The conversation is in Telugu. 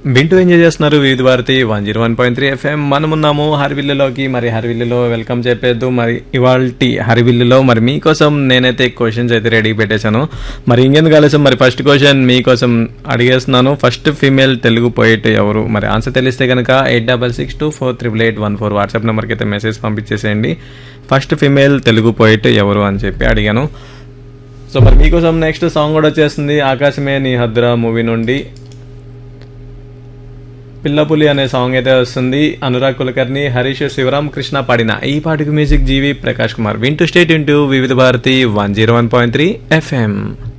వింటూ ఎంజాయ్ చేస్తున్నారు Vividh Bharati one zero one point three FM మనమున్నాము హరివిల్లులోకి మరి హరివిల్లులో వెల్కమ్ చెప్పేద్దు మరి ఇవాల్టి హరివిల్లులో మరి మీకోసం నేనైతే క్వశ్చన్స్ అయితే రెడీ పెట్టేశాను మరి ఇంకెందుకు ఆలస్యం మరి ఫస్ట్ క్వశ్చన్ మీకోసం అడిగేస్తున్నాను ఫస్ట్ ఫీమేల్ తెలుగు పోయిట్ ఎవరు మరి ఆన్సర్ తెలిస్తే కనుక eight double six two four triple eight one four WhatsApp నెంబర్కి అయితే మెసేజ్ పంపించేసేయండి ఫస్ట్ ఫీమేల్ తెలుగు పోయిట్ ఎవరు అని చెప్పి అడిగాను సో మరి మీకోసం నెక్స్ట్ సాంగ్ కూడా వచ్చేస్తుంది ఆకాశమే నీ హద్రా మూవీ నుండి పిల్లపులి అనే సాంగ్ అయితే వస్తుంది అనురాగ్ కులకర్ణి హరీష్ శివరామ్ కృష్ణ పాడిన ఈ పాటకు మ్యూజిక్ జీవి ప్రకాష్ కుమార్ వింటూ stay tuned to Vividh Bharati one zero one point three FM